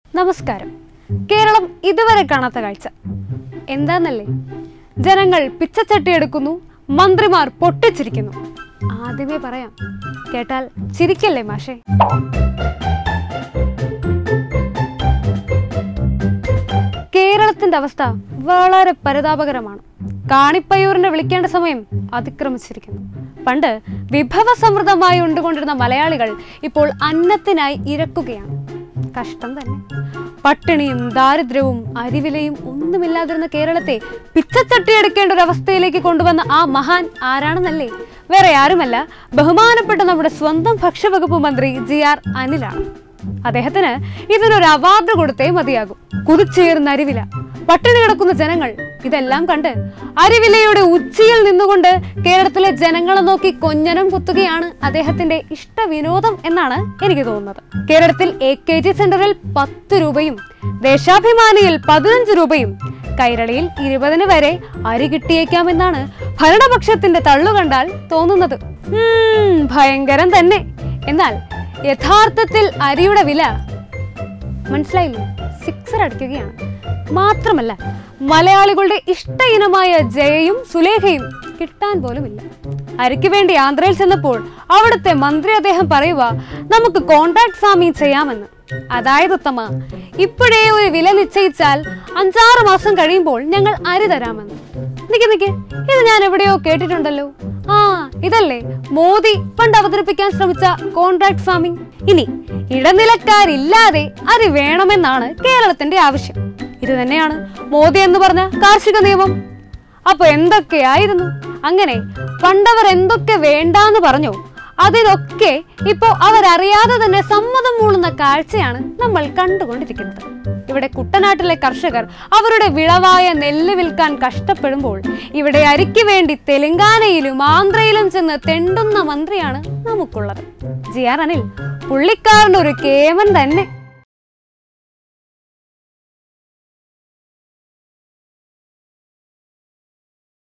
നമസ്കാരം കേരളം ഇതുവരെ കാണാത്ത കാഴ്ച എന്താന്നല്ലേ ജനങ്ങൾ പിച്ചച്ചട്ടി എടുക്കുന്നു മന്ത്രിമാർ പൊട്ടിച്ചിരിക്കുന്നു ആദ്യമേ പറയാം കേട്ടാൽ ചിരിക്കല്ലേ മാഷേ കേരളത്തിന്റെ അവസ്ഥ വളരെ പരിതാപകരമാണ് കാണിപ്പയ്യൂരിനെ വിളിക്കേണ്ട സമയം അതിക്രമിച്ചിരിക്കുന്നു പണ്ട് വിഭവസമൃദ്ധമായി ഉണ്ടുകൊണ്ടിരുന്ന മലയാളികൾ ഇപ്പോൾ അന്നത്തിനായി ഇരക്കുകയാണ് കഷ്ടം തന്നെ പട്ടിണിയും ദാരിദ്ര്യവും അരിവിലയും ഒന്നുമില്ലാതിരുന്ന കേരളത്തെ പിച്ചച്ചട്ടി എടുക്കേണ്ട ഒരു അവസ്ഥയിലേക്ക് കൊണ്ടുവന്ന ആ മഹാൻ ആരാണെന്നല്ലേ വേറെ ആരുമല്ല ബഹുമാനപ്പെട്ട നമ്മുടെ സ്വന്തം ഭക്ഷ്യവകുപ്പ് മന്ത്രി ജി ആർ അനിലാണ് അദ്ദേഹത്തിന് ഇതിനൊരു അവാർഡ് കൊടുത്തേ മതിയാകും കുതിച്ചേറുന്ന അരിവില പട്ടിണി കിടക്കുന്ന ജനങ്ങൾ ഇതെല്ലാം കണ്ട് അരിവിലയുടെ ഉച്ചിയിൽ നിന്നുകൊണ്ട് കേരളത്തിലെ ജനങ്ങളെ നോക്കി കൊഞ്ഞനം കുത്തുകയാണ് അദ്ദേഹത്തിന്റെ ഇഷ്ട വിനോദം എന്നാണ് എനിക്ക് തോന്നുന്നത് കേരളത്തിൽ എ കെ ജി സെന്ററിൽ പത്ത് രൂപയും ദേശാഭിമാനിയിൽ പതിനഞ്ച് രൂപയും കൈരളിയിൽ ഇരുപതിന് വരെ അരി കിട്ടിയേക്കാമെന്നാണ് ഭരണപക്ഷത്തിന്റെ തള്ളു കണ്ടാൽ തോന്നുന്നത് ഉം, ഭയങ്കരം തന്നെ എന്നാൽ യഥാർത്ഥത്തിൽ അരിയുടെ വില മനസ്സിലായില്ലേ സിക്സർ അടിക്കുകയാണ് മാത്രമല്ല മലയാളികളുടെ ഇഷ്ട ഇനമായ ജയയും സുലേഖയും കിട്ടാൻ പോലുമില്ല അരിക്ക് വേണ്ടി ആന്ധ്രയിൽ ചെന്നപ്പോൾ അവിടുത്തെ മന്ത്രി അദ്ദേഹം പറയുക നമുക്ക് കോൺട്രാക്ട് ഫാമിംഗ് ചെയ്യാമെന്ന് അതായത് ഉത്തമ ഇപ്പോഴേ ഒരു വില നിശ്ചയിച്ചാൽ അഞ്ചാറ് മാസം കഴിയുമ്പോൾ ഞങ്ങൾ അരി തരാമെന്ന് നിക്ക് നിക്ക് ഇത് ഞാൻ എവിടെയോ കേട്ടിട്ടുണ്ടല്ലോ ആ ഇതല്ലേ മോദി പണ്ട് അവതരിപ്പിക്കാൻ ശ്രമിച്ച കോൺട്രാക്ട് ഫാമിംഗ് ഇനി ഇടനിലക്കാരില്ലാതെ അരി വേണമെന്നാണ് കേരളത്തിന്റെ ആവശ്യം ഇത് തന്നെയാണ് മോദി എന്ന് പറഞ്ഞ കാർഷിക നിയമം അപ്പൊ എന്തൊക്കെയായിരുന്നു അങ്ങനെ പണ്ടവർ എന്തൊക്കെ വേണ്ടാന്ന് പറഞ്ഞോ അതിനൊക്കെ ഇപ്പോ അവരറിയാതെ തന്നെ സമ്മതം മൂളുന്ന കാഴ്ചയാണ് നമ്മൾ കണ്ടുകൊണ്ടിരിക്കുന്നത് ഇവിടെ കുട്ടനാട്ടിലെ കർഷകർ അവരുടെ വിളവായ നെല്ല് വിൽക്കാൻ കഷ്ടപ്പെടുമ്പോൾ ഇവിടെ അരിക്ക് വേണ്ടി തെലങ്കാനയിലും ആന്ധ്രയിലും ചെന്ന് തെണ്ടുന്ന മന്ത്രിയാണ് നമുക്കുള്ളത് ജി ആർ അനിൽ പുള്ളിക്കാരൻ്റെ ഒരു കേമൻ തന്നെ